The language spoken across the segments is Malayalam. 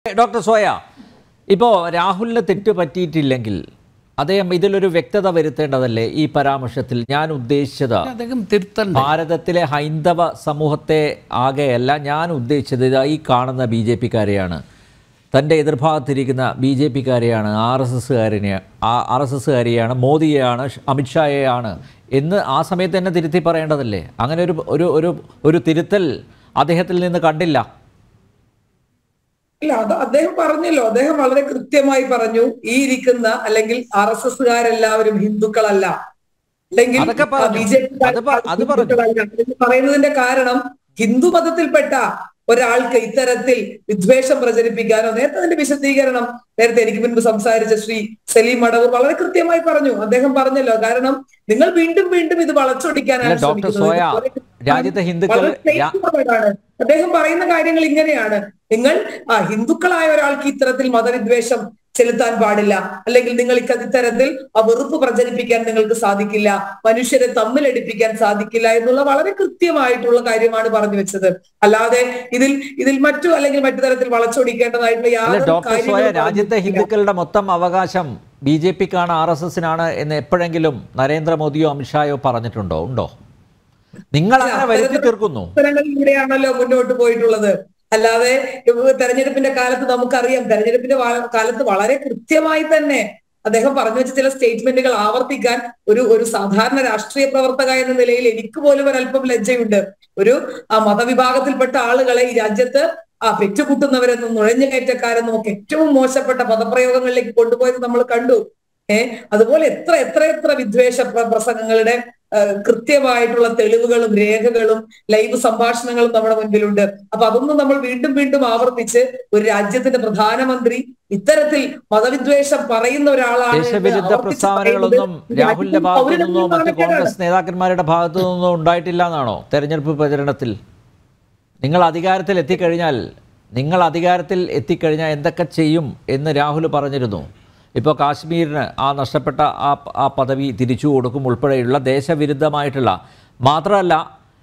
ഡോക്ടർ സോയ ഇപ്പോൾ രാഹുലിന് തെറ്റ് പറ്റിയിട്ടില്ലെങ്കിൽ അദ്ദേഹം ഇതിലൊരു വ്യക്തത വരുത്തേണ്ടതല്ലേ ഈ പരാമർശത്തിൽ ഞാൻ ഉദ്ദേശിച്ചത് അദ്ദേഹം തിരുത്തണ്ടേ ഭാരതത്തിലെ ഹൈന്ദവ സമൂഹത്തെ ആകെയല്ല ഞാൻ ഉദ്ദേശിച്ചത് ഇതാ ഈ കാണുന്ന ബി ജെ പിക്കാരെയാണ് തൻ്റെ എതിർഭാഗത്തിരിക്കുന്ന ബി ജെ പിക്കാരെയാണ് ആർ എസ് എസ്സുകാരനെ ആർ എസ് എസ്സുകാരിയാണ് മോദിയെയാണ് ഷ്- അമിത്ഷായെയാണ് എന്ന് ആ സമയത്ത് തന്നെ തിരുത്തി പറയേണ്ടതല്ലേ അങ്ങനെ ഒരു ഒരു ഒരു ഒരു തിരുത്തൽ അദ്ദേഹത്തിൽ നിന്ന് കണ്ടില്ല ഇല്ല അത് അദ്ദേഹം പറഞ്ഞല്ലോ അദ്ദേഹം വളരെ കൃത്യമായി പറഞ്ഞു ഈ ഇരിക്കുന്ന അല്ലെങ്കിൽ ആർ എസ് എസ്സുകാരെല്ലാവരും ഹിന്ദുക്കളല്ല അല്ലെങ്കിൽ അതൊക്കെ പറഞ്ഞു. ബി ജെ അത് പ- അത് പറഞ്ഞു. എന്ന് പറയുന്നതിന്റെ കാരണം ഹിന്ദു മതത്തിൽപ്പെട്ട ഒരാൾക്ക് ഇത്തരത്തിൽ വിദ്വേഷം പ്രചരിപ്പിക്കാനോ നേരത്തെ അതിന്റെ വിശദീകരണം നേരത്തെ എനിക്ക് മുൻപ് സംസാരിച്ച ശ്രീ സലീം മടവൂർ വളരെ കൃത്യമായി പറഞ്ഞു അദ്ദേഹം പറഞ്ഞല്ലോ കാരണം നിങ്ങൾ വീണ്ടും വീണ്ടും ഇത് വളച്ചൊടിക്കാനാണ് അല്ല, ഡോക്ടർ ശ്രമിക്കുന്നത്. സോയ, ഇത് വളരെ രാജ്യത്തെ ഹിന്ദുക്കൾ വളരെ straightforward ആണ്. അദ്ദേഹം പറയുന്ന കാര്യങ്ങൾ ഇങ്ങനെയാണ് നിങ്ങൾ ആ ഹിന്ദുക്കളായ ഒരാൾക്ക് ഇത്തരത്തിൽ മതവിദ്വേഷം ചെലുത്താൻ പാടില്ല അല്ലെങ്കിൽ നിങ്ങൾ ഇക്ക- ഇത്തരത്തിൽ ആ വെറുപ്പ് പ്രചരിപ്പിക്കാൻ നിങ്ങൾക്ക് സാധിക്കില്ല മനുഷ്യരെ തമ്മിലടിപ്പിക്കാൻ സാധിക്കില്ല എന്നുള്ള വളരെ കൃത്യമായിട്ടുള്ള കാര്യമാണ് പറഞ്ഞു വെച്ചത് അല്ലാതെ ഇതിൽ ഇതിൽ മറ്റു അല്ലെങ്കിൽ മറ്റു തരത്തിൽ വളച്ചൊടിക്കേണ്ടതായിട്ടുള്ള അല്ല യാതൊരു ഡോക്ടർ സോയ കാര്യങ്ങളും രാജ്യത്തെ പറഞ്ഞിട്ടില്ല. ഹിന്ദുക്കളുടെ മൊത്തം അവകാശം ബി ജെ പിക്കാണ് ആർ എസ് എസിനാണ് എന്ന് എപ്പോഴെങ്കിലും നരേന്ദ്രമോദിയോ അമിത്ഷായോ പറഞ്ഞിട്ടുണ്ടോ ഉണ്ടോ നിങ്ങൾ അങ്ങനെ വരുത്തി തീർക്കുന്നു പ്രവർത്തനങ്ങളിലൂടെയാണല്ലോ മുന്നോട്ട് പോയിട്ടുള്ളത് അല്ലാതെ ഇവ തെരഞ്ഞെടുപ്പിന്റെ കാലത്ത് നമുക്കറിയാം തെരഞ്ഞെടുപ്പിന്റെ വാ- കാലത്ത് വളരെ കൃത്യമായി തന്നെ അദ്ദേഹം പറഞ്ഞു വെച്ച ചില സ്റ്റേറ്റ്മെന്റുകൾ ആവർത്തിക്കാൻ ഒരു ഒരു സാധാരണ രാഷ്ട്രീയ പ്രവർത്തക എന്ന നിലയിൽ എനിക്ക് പോലും ഒരല്പം ലജ്ജയുണ്ട് ഒരു ആ മതവിഭാഗത്തിൽപ്പെട്ട ആളുകളെ ഈ രാജ്യത്ത് ആ പെറ്റുകുട്ടുന്നവരെന്നും നുഴഞ്ഞു കയറ്റക്കാരെന്നും ഒക്കെ ഏറ്റവും മോശപ്പെട്ട പദപ്രയോഗങ്ങളിലേക്ക് കൊണ്ടുപോയത് നമ്മൾ കണ്ടു ഏഹ് അതുപോലെ എത്ര എത്ര എത്ര വിദ്വേഷ പ്ര- പ്രസംഗങ്ങളുടെ ആ, കൃത്യമായിട്ടുള്ള തെളിവുകളും രേഖകളും ലൈവ് സംഭാഷണങ്ങളും നമ്മുടെ മുൻപിലുണ്ട് അപ്പൊ അതൊന്നും നമ്മൾ വീണ്ടും വീണ്ടും ആവർത്തിച്ച് ഒരു രാജ്യത്തിന്റെ പ്രധാനമന്ത്രി ഇത്തരത്തിൽ മതവിദ്വേഷം പറയുന്ന ഒരാളാണ് എന്ന് ദേശവിരുദ്ധ ആവർത്തിച്ച് പ്രസ്താവനകളൊന്നും പറയുന്നത് രാഹുലിന്റെ രാജ്യത്തിന്റെ ഭാഗത്തു നിന്നോ പൗരത്വം മറ്റ് മാനക്കേടാണ്. കോൺഗ്രസ് നേതാക്കന്മാരുടെ ഭാഗത്തു നിന്നോ ഉണ്ടായിട്ടില്ല എന്നാണോ തെരഞ്ഞെടുപ്പ് പ്രചരണത്തിൽ നിങ്ങൾ അധികാരത്തിൽ എത്തിക്കഴിഞ്ഞാൽ നിങ്ങൾ അധികാരത്തിൽ എത്തിക്കഴിഞ്ഞാൽ എന്തൊക്കെ ചെയ്യും എന്ന് രാഹുൽ പറഞ്ഞിരുന്നു ഇപ്പോൾ കാശ്മീരിന് ആ നഷ്ടപ്പെട്ട ആ ആ പദവി തിരിച്ചു കൊടുക്കും ഉൾപ്പെടെയുള്ള ദേശവിരുദ്ധമായിട്ടുള്ള മാത്രമല്ല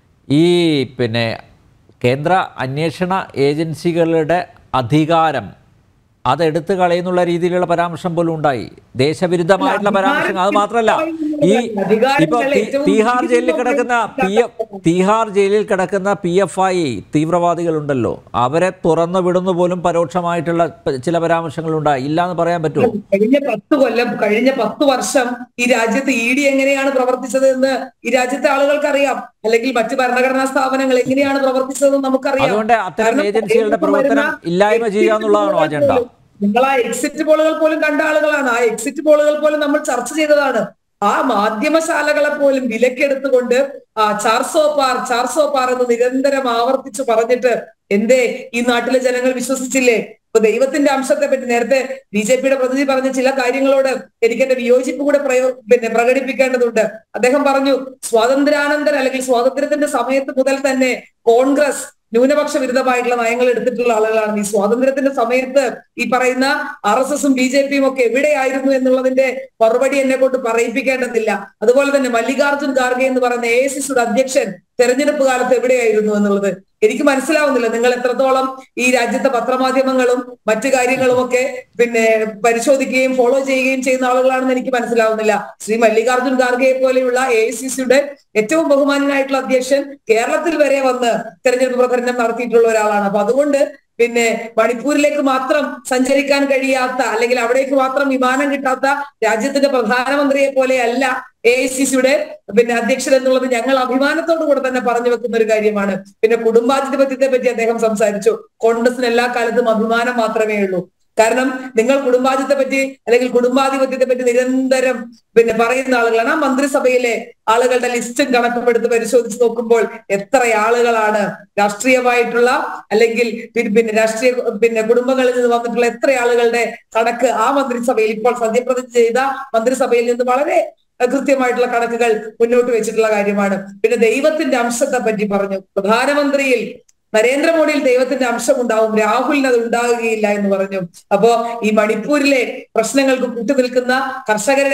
ഈ പിന്നെ കേന്ദ്ര അന്വേഷണ ഏജൻസികളുടെ അധികാരം അതെടുത്തു കളയുന്നുള്ള രീതിയിലുള്ള പരാമർശം പോലും ഉണ്ടായി ദേശവിരുദ്ധമായിട്ടുള്ള പരാമർശം അത് മാത്രമല്ല ഈ ഇപ്പൊ തി- തീഹാർ ജയിലിൽ കിടക്കുന്ന പി എഫ് തീഹാർ ജയിലിൽ കിടക്കുന്ന പി എഫ് ഐ തീവ്രവാദികളുണ്ടല്ലോ അവരെ തുറന്നു വിടുന്നു പോലും പരോക്ഷമായിട്ടുള്ള പ- ചില പരാമർശങ്ങൾ ഉണ്ടായി ഇല്ല എന്ന് പറയാൻ പറ്റുമോ കഴിഞ്ഞ പത്ത് കൊല്ലം കഴിഞ്ഞ പത്ത് വർഷം ഈ രാജ്യത്ത് ഇ ഡി എങ്ങനെയാണ് പ്രവർത്തിച്ചത് എന്ന് ഈ രാജ്യത്തെ ആളുകൾക്ക് അറിയാം അല്ലെങ്കിൽ മറ്റ് ഭരണഘടനാ സ്ഥാപനങ്ങൾ എങ്ങനെയാണ് പ്രവർത്തിച്ചതെന്ന് നമുക്കറിയാം അതുകൊണ്ട് അത്തരം കാരണം ഏജൻസികളുടെ പ്രവർത്തനം വരുന്ന ഇല്ലായ്മ ചെയ്യുക എന്നുള്ളതാണോ അജണ്ട നിങ്ങൾ ആ എക്സിറ്റ് പോളുകൾ പോലും കണ്ട ആളുകളാണ് ആ എക്സിറ്റ് പോളുകൾ പോലും നമ്മൾ ചർച്ച ചെയ്തതാണ് ആ മാധ്യമശാലകളെ പോലും വിലക്കെടുത്തുകൊണ്ട് ആ ചാർസോ പാർ ചാർസോ പാർ എന്ന് നിരന്തരം ആവർത്തിച്ചു പറഞ്ഞിട്ട് എന്തേ ഈ നാട്ടിലെ ജനങ്ങൾ വിശ്വസിച്ചില്ലേ ഇപ്പൊ ദൈവത്തിന്റെ അംശത്തെ പറ്റി നേരത്തെ ബി ജെ പിയുടെ പ്രതിനിധി പറഞ്ഞ ചില കാര്യങ്ങളോട് എനിക്ക് എന്റെ വിയോജിപ്പ് കൂടെ പ്രയോ പിന്നെ പ്രകടിപ്പിക്കേണ്ടതുണ്ട് അദ്ദേഹം പറഞ്ഞു സ്വാതന്ത്ര്യാനന്തര അല്ലെങ്കിൽ സ്വാതന്ത്ര്യത്തിന്റെ സമയത്ത് മുതൽ തന്നെ കോൺഗ്രസ് ന്യൂനപക്ഷ വിരുദ്ധമായിട്ടുള്ള നയങ്ങൾ എടുത്തിട്ടുള്ള ആളുകളാണ് ഈ സ്വാതന്ത്ര്യത്തിന്റെ സമയത്ത് ഈ പറയുന്ന ആർ എസ് എസും ബി ജെ പിയും ഒക്കെ എവിടെയായിരുന്നു എന്നുള്ളതിന്റെ മറുപടി എന്നെ കൊണ്ട് പറയിപ്പിക്കേണ്ടതില്ല അതുപോലെ തന്നെ മല്ലികാർജുൻ ഖാർഗെ എന്ന് പറയുന്ന എ എസ് സിയുടെ അധ്യക്ഷൻ തെരഞ്ഞെടുപ്പ് കാലത്ത് എവിടെയായിരുന്നു എന്നുള്ളത് എനിക്ക് മനസ്സിലാവുന്നില്ല നിങ്ങൾ എത്രത്തോളം ഈ രാജ്യത്തെ പത്രമാധ്യമങ്ങളും മറ്റു കാര്യങ്ങളും ഒക്കെ പിന്നെ പരിശോധിക്കുകയും ഫോളോ ചെയ്യുകയും ചെയ്യുന്ന ആളുകളാണെന്ന് എനിക്ക് മനസ്സിലാവുന്നില്ല ശ്രീ മല്ലികാർജുൻ ഖാർഗെയെ പോലെയുള്ള എ ഐ സി സിയുടെ ഏറ്റവും ബഹുമാനായിട്ടുള്ള അധ്യക്ഷൻ കേരളത്തിൽ വരെ വന്ന് തെരഞ്ഞെടുപ്പ് പ്രചരണം നടത്തിയിട്ടുള്ള ഒരാളാണ് അപ്പൊ അതുകൊണ്ട് പിന്നെ മണിപ്പൂരിലേക്ക് മാത്രം സഞ്ചരിക്കാൻ കഴിയാത്ത അല്ലെങ്കിൽ അവിടേക്ക് മാത്രം വിമാനം കിട്ടാത്ത രാജ്യത്തിന്റെ പ്രധാനമന്ത്രിയെ പോലെയല്ല എ ഐ സി സിയുടെ പിന്നെ അധ്യക്ഷൻ എന്നുള്ളത് ഞങ്ങൾ അഭിമാനത്തോടു കൂടെ തന്നെ പറഞ്ഞു വെക്കുന്ന ഒരു കാര്യമാണ് പിന്നെ കുടുംബാധിപത്യത്തെ പറ്റി അദ്ദേഹം സംസാരിച്ചു കോൺഗ്രസിന് എല്ലാ കാലത്തും അഭിമാനം മാത്രമേ ഉള്ളൂ കാരണം നിങ്ങൾ കുടുംബാധിപത്യത്തെ പറ്റി അല്ലെങ്കിൽ കുടുംബാധിപത്യത്തെ പറ്റി നിരന്തരം പിന്നെ പറയുന്ന ആളുകളാണ് ആ മന്ത്രിസഭയിലെ ആളുകളുടെ ലിസ്റ്റും കണക്കുമെടുത്ത് പരിശോധിച്ച് നോക്കുമ്പോൾ എത്ര ആളുകളാണ് രാഷ്ട്രീയമായിട്ടുള്ള അല്ലെങ്കിൽ പി- പിന്നെ രാഷ്ട്രീയ പിന്നെ കുടുംബങ്ങളിൽ നിന്ന് വന്നിട്ടുള്ള എത്ര ആളുകളുടെ കണക്ക് ആ മന്ത്രിസഭയിൽ ഇപ്പോൾ സത്യപ്രതിജ്ഞ ചെയ്ത മന്ത്രിസഭയിൽ നിന്ന് വളരെ അഹ് കൃത്യമായിട്ടുള്ള കണക്കുകൾ മുന്നോട്ട് വെച്ചിട്ടുള്ള കാര്യമാണ് പിന്നെ ദൈവത്തിന്റെ അംശത്തെ പറ്റി പറഞ്ഞു പ്രധാനമന്ത്രിയിൽ നരേന്ദ്രമോദിയിൽ ദൈവത്തിന്റെ അംശം ഉണ്ടാവും രാഹുലിന് അത് ഉണ്ടാകുകയില്ല എന്ന് പറഞ്ഞു അപ്പോ ഈ മണിപ്പൂരിലെ പ്രശ്നങ്ങൾക്ക് കൂട്ടുനിൽക്കുന്ന കർഷകരുടെ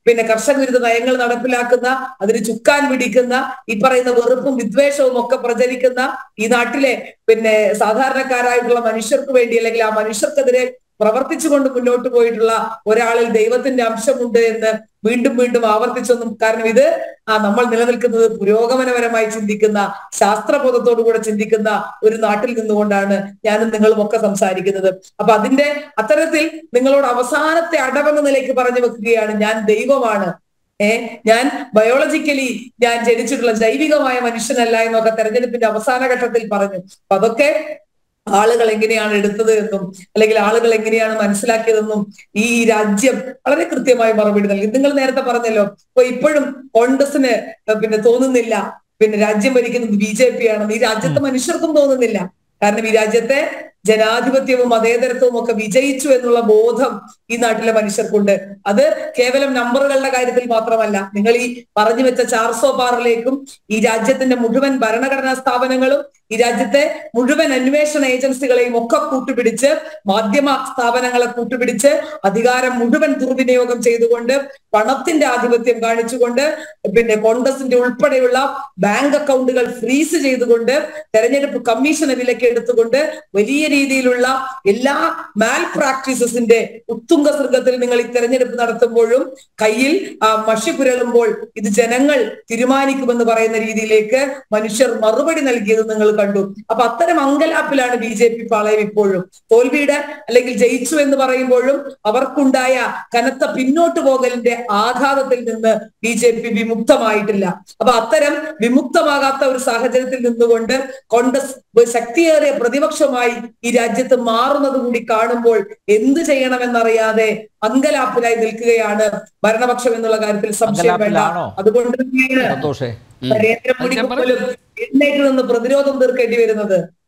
പിന്നെ കർഷക വിരുദ്ധ നയങ്ങൾ നടപ്പിലാക്കുന്ന അതിന് ചുക്കാൻ പിടിക്കുന്ന ഈ പറയുന്ന വെറുപ്പും വിദ്വേഷവും ഒക്കെ പ്രചരിക്കുന്ന ഈ നാട്ടിലെ പിന്നെ സാധാരണക്കാരായിട്ടുള്ള മനുഷ്യർക്ക് വേണ്ടി അല്ലെങ്കിൽ ആ മനുഷ്യർക്കെതിരെ പ്രവർത്തിച്ചുകൊണ്ട് മുന്നോട്ട് പോയിട്ടുള്ള ഒരാളിൽ ദൈവത്തിന്റെ അംശമുണ്ട് എന്ന് വീണ്ടും വീണ്ടും ആവർത്തിച്ചൊന്നും കാരണം ഇത് ആ നമ്മൾ നിലനിൽക്കുന്നത് പുരോഗമനപരമായി ചിന്തിക്കുന്ന ശാസ്ത്രബോധത്തോടു കൂടെ ചിന്തിക്കുന്ന ഒരു നാട്ടിൽ നിന്നുകൊണ്ടാണ് ഞാനും നിങ്ങളും ഒക്കെ സംസാരിക്കുന്നത് അപ്പൊ അതിന്റെ അത്തരത്തിൽ നിങ്ങളോട് അവസാനത്തെ അടവെന്ന നിലയ്ക്ക് പറഞ്ഞു വെക്കുകയാണ് ഞാൻ ദൈവമാണ് ഏ ഞാൻ ബയോളജിക്കലി ഞാൻ ജനിച്ചിട്ടുള്ള ജൈവികമായ മനുഷ്യനല്ല എന്നൊക്കെ തെരഞ്ഞെടുപ്പിന്റെ അവസാന ഘട്ടത്തിൽ പറഞ്ഞു അപ്പൊ അതൊക്കെ ആളുകൾ എങ്ങനെയാണ് എടുത്തത് എന്നും അല്ലെങ്കിൽ ആളുകൾ എങ്ങനെയാണ് മനസ്സിലാക്കിയതെന്നും ഈ രാജ്യം വളരെ കൃത്യമായി മറുപടി നൽകി നിങ്ങൾ നേരത്തെ പറഞ്ഞല്ലോ ഇപ്പൊ ഇപ്പോഴും കോൺഗ്രസിന് പിന്നെ തോന്നുന്നില്ല പിന്നെ രാജ്യം ഭരിക്കുന്നത് ബി ജെ പി ആണെന്ന് ഈ രാജ്യത്തെ മനുഷ്യർക്കും തോന്നുന്നില്ല കാരണം ഈ രാജ്യത്തെ ജനാധിപത്യവും മതേതരത്വവും ഒക്കെ വിജയിച്ചു എന്നുള്ള ബോധം ഈ നാട്ടിലെ മനുഷ്യർക്കുണ്ട് അത് കേവലം നമ്പറുകളുടെ കാര്യത്തിൽ മാത്രമല്ല നിങ്ങൾ ഈ പറഞ്ഞു വെച്ച ചാർസോ പാറിലേക്കും ഈ രാജ്യത്തിന്റെ മുഴുവൻ ഭരണഘടനാ സ്ഥാപനങ്ങളും ഈ രാജ്യത്തെ മുഴുവൻ അന്വേഷണ ഏജൻസികളെയും ഒക്കെ കൂട്ടുപിടിച്ച് മാധ്യമ സ്ഥാപനങ്ങളെ കൂട്ടുപിടിച്ച് അധികാരം മുഴുവൻ ദുർവിനിയോഗം ചെയ്തുകൊണ്ട് പണത്തിന്റെ ആധിപത്യം കാണിച്ചുകൊണ്ട് പിന്നെ കോൺഗ്രസിന്റെ ഉൾപ്പെടെയുള്ള ബാങ്ക് അക്കൗണ്ടുകൾ ഫ്രീസ് ചെയ്തുകൊണ്ട് തെരഞ്ഞെടുപ്പ് കമ്മീഷനെ വിലക്ക് എടുത്തുകൊണ്ട് വലിയ രീതിയിലുള്ള എല്ലാ മാൽ പ്രാക്ടീസസിന്റെ ഉത്തുംഗ സൃഗത്തിൽ നിങ്ങൾ ഈ തെരഞ്ഞെടുപ്പ് നടത്തുമ്പോഴും കയ്യിൽ ആ മഷി പുരളുമ്പോൾ ഇത് ജനങ്ങൾ തീരുമാനിക്കുമെന്ന് പറയുന്ന രീതിയിലേക്ക് മനുഷ്യർ മറുപടി നൽകിയത് നിങ്ങൾ കണ്ടു അപ്പൊ അത്തരം അങ്കലാപ്പിലാണ് ബി ജെ പി പാളയം ഇപ്പോഴും തോൽവിയുടെ അല്ലെങ്കിൽ ജയിച്ചു എന്ന് പറയുമ്പോഴും അവർക്കുണ്ടായ കനത്ത പിന്നോട്ട് പോകലിന്റെ ആഘാതത്തിൽ നിന്ന് ബി ജെ പി വിമുക്തമായിട്ടില്ല അപ്പൊ അത്തരം വിമുക്തമാകാത്ത ഒരു സാഹചര്യത്തിൽ നിന്നുകൊണ്ട് കോൺഗ്രസ് ശക്തിയേറിയ പ്രതിപക്ഷമായി ഈ രാജ്യത്ത് മാറുന്നത് കൂടി കാണുമ്പോൾ എന്ത് ചെയ്യണമെന്നറിയാതെ അങ്കലാപ്പിലായി നിൽക്കുകയാണ് ഭരണപക്ഷം എന്നുള്ള കാര്യത്തിൽ സംശയം വേണ്ട അങ്കലാപ്പിലാണോ? അതുകൊണ്ട് തന്നെയാണ് സന്തോഷേ നരേന്ദ്രമോദിക്ക് പോലും എഴുന്നേറ്റ് നിന്ന് പ്രതിരോധം തീർക്കേണ്ടി വരുന്നത്